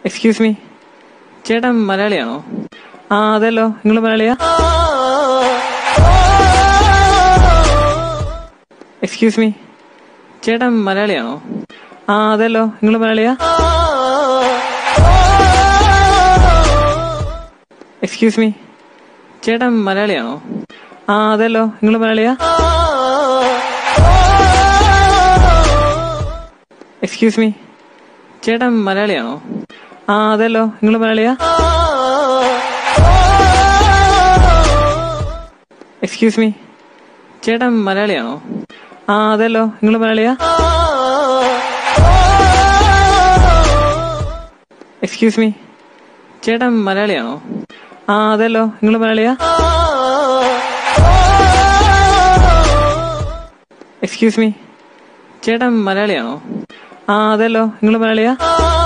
excuse me ചേട്ടൻ മലയാളിയാണോ ആ അതല്ലോ നിങ്ങൾ മലയാളിയാ എക്സ്ക്യൂസ് മീ ചേട്ടൻ മലയാളിയാണോ ആ അതല്ലോ നിങ്ങൾ മലയാളിയാ എക്സ്ക്യൂസ് മീ ചേട്ടൻ മലയാളിയാണോ ആ അതല്ലോ നിങ്ങൾ മലയാളിയാ എക്സ്ക്യൂസ് മീ ചേട്ടൻ മലയാളിയാണോ ആ അതല്ലോ നിങ്ങൾ മലയാളിയാ എക്സ്ക്യൂസ് മീ ചേട്ടൻ മലയാളിയാണോ ആ അതല്ലോ നിങ്ങൾ മലയാളിയാ എക്സ്ക്യൂസ് മീ ചേട്ടൻ മലയാളിയാണോ ആ അതല്ലോ നിങ്ങൾ മലയാളിയാ എക്സ്ക്യൂസ് മീ ചേട്ടൻ മലയാളിയാണോ ആ അതല്ലോ നിങ്ങൾ മലയാളിയാ